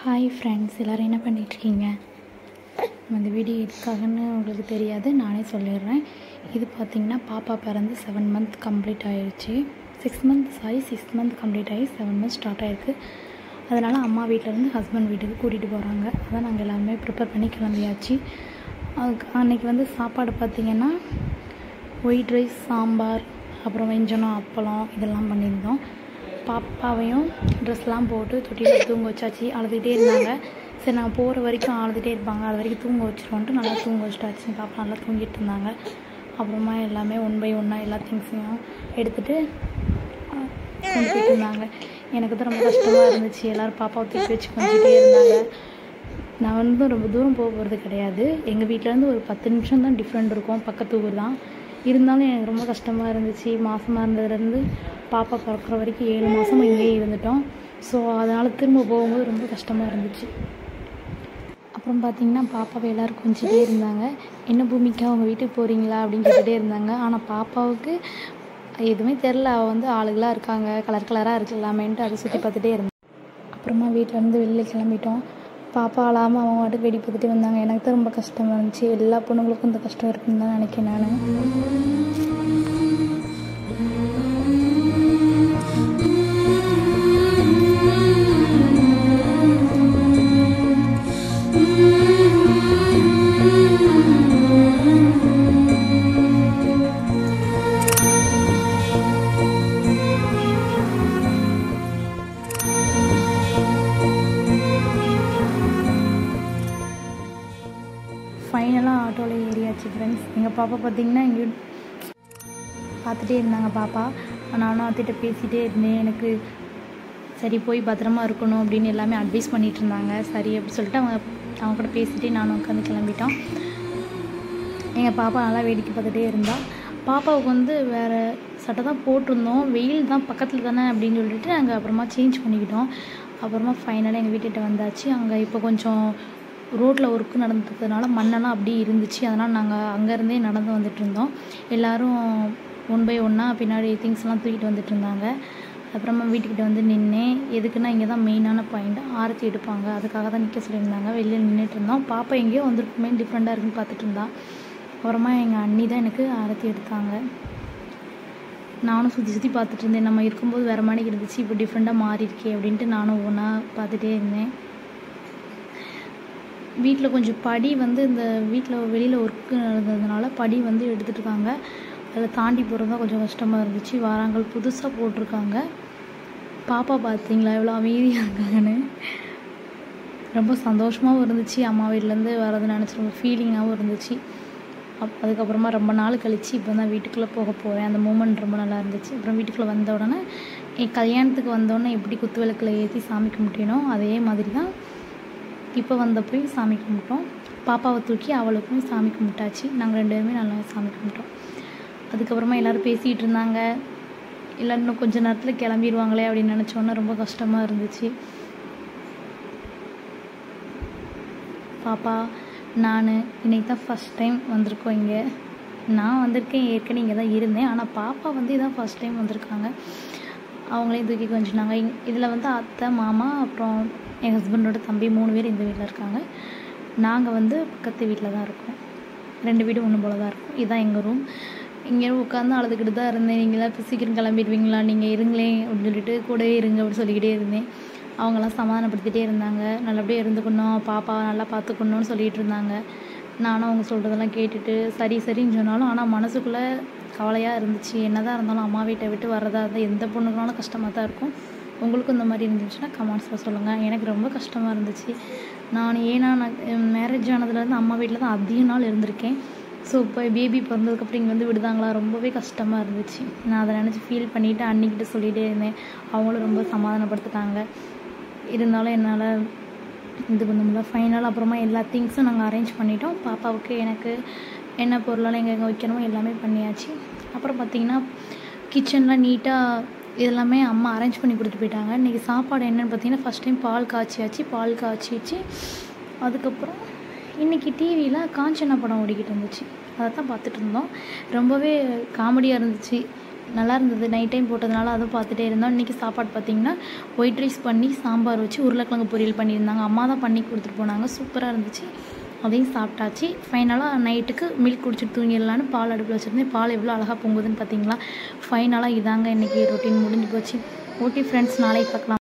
hi friends எல்லோரும் என்ன பண்ணிகிட்ருக்கீங்க இந்த வீடியோ எதுக்காகன்னு உங்களுக்கு தெரியாது நானே சொல்லிடுறேன் இது பார்த்திங்கன்னா பாப்பா பிறந்து செவன் மந்த் கம்ப்ளீட் ஆகிடுச்சு six month sorry six month complete ஆகி செவன் மந்த் ஸ்டார்ட் ஆகிருக்கு அதனால் அம்மா வீட்டிலேருந்து ஹஸ்பண்ட் வீட்டுக்கு கூட்டிகிட்டு போகிறாங்க அதான் நாங்கள் எல்லாருமே ப்ரிப்பேர் பண்ணி கிளம்பியாச்சு அதுக்கு அன்றைக்கி வந்து சாப்பாடு பார்த்திங்கன்னா ஒயிட் ரைஸ் சாம்பார் அப்புறம் வெஞ்சனம் அப்பளம் இதெல்லாம் பண்ணியிருந்தோம் பாப்பாவையும் ட்ரெஸ்லாம் போட்டு தொட்டியில் தூங்க வச்சாச்சு அழுதுகிட்டே இருந்தாங்க சரி நாங்கள் போகிற வரைக்கும் அழுதுகிட்டே இருப்பாங்க அது வரைக்கும் தூங்க வச்சிருவோன்ட்டு நல்லா தூங்க வச்சிட்டாச்சு பாப்பா நல்லா தூங்கிட்டு இருந்தாங்க அப்புறமா எல்லாமே ஒன் பை ஒன்னாக எல்லா திங்ஸையும் எடுத்துகிட்டு கொண்டு போயிட்டு இருந்தாங்க எனக்கு தான் ரொம்ப கஷ்டமாக இருந்துச்சு எல்லோரும் பாப்பாவை தூக்கி வச்சு கொஞ்சிட்டே இருந்தாங்க நான் வந்து ரொம்ப தூரம் போக போகிறது கிடையாது எங்கள் வீட்டிலேருந்து ஒரு பத்து நிமிஷம் தான் டிஃப்ரெண்ட் இருக்கும் பக்கத்து ஊர் தான் இருந்தாலும் எனக்கு ரொம்ப கஷ்டமாக இருந்துச்சு மாதமாக இருந்ததுலேருந்து பாப்பா பிறக்கிற வரைக்கும் ஏழு மாதம் இங்கேயே இருந்துட்டோம் ஸோ அதனால் திரும்ப போகும்போது ரொம்ப கஷ்டமாக இருந்துச்சு அப்புறம் பார்த்திங்கன்னா பாப்பாவை எல்லோரும் கொஞ்சிட்டே இருந்தாங்க என்ன பூமிக்கா அவங்க வீட்டுக்கு போகிறீங்களா அப்படின்னு கேட்டுகிட்டே இருந்தாங்க ஆனால் பாப்பாவுக்கு எதுவுமே தெரில அவள் வந்து ஆளுகளாக இருக்காங்க கலர் கலராக இருக்கலாமேன்ட்டு அதை சுற்றி பார்த்துட்டே இருந்தேன் அப்புறமா வீட்டிலேருந்து வெளில கிளம்பிட்டோம் பாப்பா அழாமல் அவங்க வாட்டுக்கு வெடி பார்த்துட்டு வந்தாங்க எனக்கு தான் ரொம்ப கஷ்டமாக இருந்துச்சு எல்லா பொண்ணுங்களுக்கும் இந்த கஷ்டம் இருக்குன்னு தான் நினைக்கிறேன் நான் ஃபைனலாக ஆட்டோவில் ஏறியாச்சு ஃப்ரெண்ட்ஸ் எங்கள் பாப்பா பார்த்திங்கன்னா இங்கே பார்த்துட்டே இருந்தாங்க பாப்பா நானும் அத்திட்ட பேசிகிட்டே இருந்தேன் எனக்கு சரி போய் பத்திரமா இருக்கணும் அப்படின்னு எல்லாமே அட்வைஸ் பண்ணிகிட்டு இருந்தாங்க சரி அப்படி சொல்லிட்டு அவங்க அவங்க கூட பேசிகிட்டே நானும் உட்காந்து கிளம்பிட்டோம் எங்கள் பாப்பா நல்லா வேடிக்கை பார்த்துட்டே இருந்தாள் பாப்பாவுக்கு வந்து வேறு சட்டை தான் போட்டிருந்தோம் வெயில் தான் பக்கத்தில் தானே அப்படின்னு சொல்லிட்டு நாங்கள் அப்புறமா சேஞ்ச் பண்ணிக்கிட்டோம் அப்புறமா ஃபைனலாக எங்கள் வீட்டுகிட்ட வந்தாச்சு அங்கே இப்போ கொஞ்சம் ரோட்டில் ஒர்க்கு நடந்துக்கிறதுனால மண்ணெல்லாம் அப்படியே இருந்துச்சு அதனால் நாங்கள் அங்கேருந்தே நடந்து வந்துட்டு இருந்தோம் எல்லோரும் ஒன் பை ஒன்னாக பின்னாடி திங்ஸ்லாம் தூக்கிட்டு வந்துட்டு இருந்தாங்க அப்புறமா வீட்டுக்கிட்ட வந்து நின்னேன் எதுக்குன்னா இங்கே தான் மெயினான பாயிண்ட் ஆரத்தி எடுப்பாங்க அதுக்காக தான் நிற்க சொல்லியிருந்தாங்க வெளியே நின்றுட்டு இருந்தோம் பாப்பா எங்கேயோ வந்துருக்குமே டிஃப்ரெண்ட்டாக இருக்குன்னு பார்த்துட்டு இருந்தா அப்புறமா எங்கள் அண்ணி தான் எனக்கு ஆரத்தி எடுத்தாங்க நானும் சுற்றி சுற்றி பார்த்துட்டு இருந்தேன் நம்ம இருக்கும்போது வேறு மாதிரி இருந்துச்சு இப்போ டிஃப்ரெண்ட்டாக மாறி இருக்கே அப்படின்ட்டு நானும் ஒவ்வொன்றா பார்த்துட்டே இருந்தேன் வீட்டில் கொஞ்சம் படி வந்து இந்த வீட்டில் வெளியில் ஒர்க்கு நடந்ததுனால படி வந்து எடுத்துகிட்டு இருக்காங்க அதில் தாண்டி போகிறது தான் கொஞ்சம் கஷ்டமாக இருந்துச்சு வாராங்கள் புதுசாக போட்டிருக்காங்க பாப்பா பார்த்தீங்களா எவ்வளோ அமைதியாக இருக்காங்கன்னு ரொம்ப சந்தோஷமாகவும் இருந்துச்சு அம்மா வீட்டிலேருந்து வரது நினச்சி ரொம்ப ஃபீலிங்காகவும் இருந்துச்சு அப் அதுக்கப்புறமா ரொம்ப நாள் கழித்து இப்போ தான் வீட்டுக்குள்ளே போக போகிறேன் அந்த மூமெண்ட் ரொம்ப நல்லா இருந்துச்சு அப்புறம் வீட்டுக்குள்ளே வந்த உடனே என் கல்யாணத்துக்கு வந்தோடனே எப்படி குத்து விளக்கில் ஏற்றி சாமி கும்பிட்டேனோ அதே மாதிரி தான் இப்போ வந்தப்போய் சாமி கும்பிட்டோம் பாப்பாவை தூக்கி அவளுக்கும் சாமி கும்பிட்டாச்சு நாங்கள் ரெண்டு பேருமே நல்லா சாமி கும்பிட்டோம் அதுக்கப்புறமா எல்லோரும் பேசிகிட்டு இருந்தாங்க இல்லை இன்னும் கொஞ்சம் நேரத்தில் கிளம்பிடுவாங்களே அப்படின்னு நினச்சோன்னே ரொம்ப கஷ்டமாக இருந்துச்சு பாப்பா நான் இன்றைக்கி தான் ஃபஸ்ட் டைம் வந்திருக்கோம் இங்கே நான் வந்திருக்கேன் ஏற்கனவே இங்கே தான் இருந்தேன் ஆனால் பாப்பா வந்து இதான் ஃபஸ்ட் டைம் வந்திருக்காங்க அவங்களையும் தூக்கி கொஞ்சினாங்க இதில் வந்து அத்தை மாமா அப்புறம் என் ஹஸ்பண்டோட தம்பி மூணு பேர் இந்த வீட்டில் இருக்காங்க நாங்கள் வந்து பக்கத்து வீட்டில் தான் இருக்கோம் ரெண்டு வீடும் ஒன்று போல தான் இருக்கும் இதுதான் எங்கள் ரூம் இங்கே உட்காந்து அழுதுகிட்டு தான் இருந்தேன் நீங்களாம் இப்போ சீக்கிரம் கிளம்பிடுவீங்களா நீங்கள் இருங்களேன் அப்படின்னு சொல்லிட்டு கூடவே இருங்க அப்படின்னு சொல்லிக்கிட்டே இருந்தேன் அவங்களாம் சமாதானப்படுத்திகிட்டே இருந்தாங்க நல்லபடியாக இருந்துக்கணும் பாப்பா நல்லா பார்த்துக்கணுன்னு சொல்லிகிட்டு இருந்தாங்க நானும் அவங்க சொல்கிறதெல்லாம் கேட்டுட்டு சரி சரின்னு சொன்னாலும் ஆனால் மனசுக்குள்ளே கவலையாக இருந்துச்சு என்ன தான் இருந்தாலும் அம்மா வீட்டை விட்டு வர்றதா இருந்தால் எந்த பொண்ணுக்குனாலும் கஷ்டமாக தான் இருக்கும் உங்களுக்கும் இந்த மாதிரி இருந்துச்சுன்னா கமெண்ட்ஸில் சொல்லுங்கள் எனக்கு ரொம்ப கஷ்டமாக இருந்துச்சு நான் ஏன்னா நான் மேரேஜ் ஆனதுலேருந்து அம்மா வீட்டில் தான் அதிக நாள் இருந்திருக்கேன் ஸோ இப்போ பேபி பிறந்ததுக்கப்புறம் இங்கே வந்து விடுதாங்களா ரொம்பவே கஷ்டமாக இருந்துச்சு நான் அதை நினச்சி ஃபீல் பண்ணிவிட்டு அன்னிக்கிட்ட சொல்லிகிட்டே இருந்தேன் அவங்களும் ரொம்ப சமாதானப்படுத்திட்டாங்க இருந்தாலும் என்னால் இது பண்ண முடியல ஃபைனல் அப்புறமா எல்லா திங்ஸும் நாங்கள் அரேஞ்ச் பண்ணிட்டோம் பாப்பாவுக்கு எனக்கு என்ன பொருளெல்லாம் எங்கே எங்கே வைக்கணுமோ எல்லாமே பண்ணியாச்சு அப்புறம் பார்த்திங்கன்னா கிச்சன்லாம் நீட்டாக இதெல்லாமே அம்மா அரேஞ்ச் பண்ணி கொடுத்துட்டு போயிட்டாங்க இன்றைக்கி சாப்பாடு என்னென்னு பார்த்தீங்கன்னா ஃபஸ்ட் டைம் பால் காய்ச்சியாச்சு பால் காய்ச்சிச்சு அதுக்கப்புறம் இன்றைக்கி டிவியில் காஞ்சனா படம் ஓடிக்கிட்டு இருந்துச்சு அதை தான் பார்த்துட்டு இருந்தோம் ரொம்பவே காமெடியாக இருந்துச்சு நல்லா இருந்தது நைட் டைம் போட்டதுனால அதுவும் பார்த்துட்டே இருந்தோம் இன்றைக்கி சாப்பாடு பார்த்திங்கன்னா ஒயிட் ரைஸ் பண்ணி சாம்பார் வச்சு உருளைக்கிழங்கு பொரியல் பண்ணியிருந்தாங்க அம்மா தான் பண்ணி கொடுத்துட்டு போனாங்க சூப்பராக இருந்துச்சு அதையும் சாப்பிட்டாச்சு ஃபைனலாக நைட்டுக்கு மில்க் குடிச்சிட்டு தூங்கிடலான்னு பால் அடுப்பில் வச்சுருந்தேன் பால் எவ்வளோ அழகாக பொங்குதுன்னு பார்த்தீங்களா ஃபைனலாக இதாங்க இன்றைக்கி ரொட்டீன் முடிஞ்சு போச்சு ஓகே ஃப்ரெண்ட்ஸ் நாளைக்கு பார்க்கலாம்